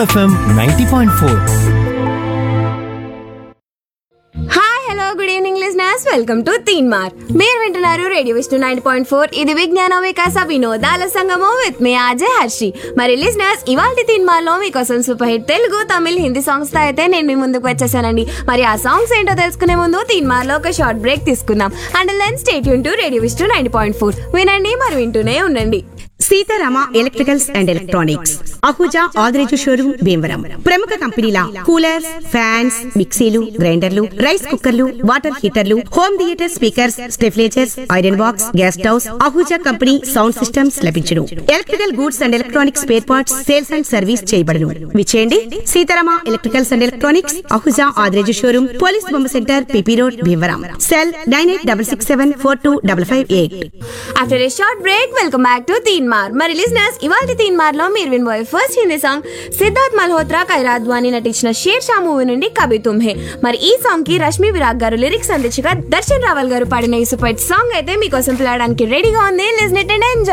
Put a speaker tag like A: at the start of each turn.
A: FM ninety point four
B: hi hello good evening listeners welcome to Teen Maar మీరు వింటున్నారు radio Vishnu nine point four ఇది విజ్ఞాన వికాస వినోదాల సంగమం విత్ మీ ఆజే హర్షి మరి లిజనర్స్ ఇవాళ తీన్ మార్ లో మీకోసం super hit Telugu Tamil Hindi songs తో అయితే నేను మీ ముందుకు వచ్చేసానండి మరి ఆ సాంగ్స్ ఏంటో తెలుసుకునే ముందు తీన్ మార్ లో ఒక షార్ట్ బ్రేక్ తీసుకుందాం అండ్ దెన్ స్టేట్ యూన్ to radio Vishnu nine point four వినండి మరి వింటూనే ఉండండి
C: Seetharama electricals and electronics Ahuja Adireju showroom Bhimavaram ప్రముఖ కంపెనీల కూలర్స్ ఫ్యాన్స్ మిక్సీలు గ్రైండర్లు రైస్ కుక్కర్లు వాటర్ హీటర్లు home theatre speakers stabilisers iron box gas stoves Ahuja company sound systems లభించును electrical goods and electronics spare parts sales and service చేయబడును విచేయండి Seetharama electricals and electronics Ahuja Adireju showroom police బొమ్మ centre PP road Bhimavaram cell nine eight double six seven four two double five eight
B: after a short break welcome back to Teen Maar మరి listeners ఇవాళ తీన్ మార్ లో మీరు వినబోయే first Hindi song Siddharth Malhotra కైరాద్వాని నటించిన షేర్ షా మూవీ నుండి కభీ తుమ్ హే మరి ఈ సాంగ్ కి రష్మి విరాగ్ గారు లిరిక్స్ అందించగా దర్శన్ రావల్ గారు పాడిన ఈ సూపర్ సాంగ్ అయితే మీకోసం పిలవడానికి రెడీగా ఉంది లిజనెట్ అండ్ ఎంజాయ్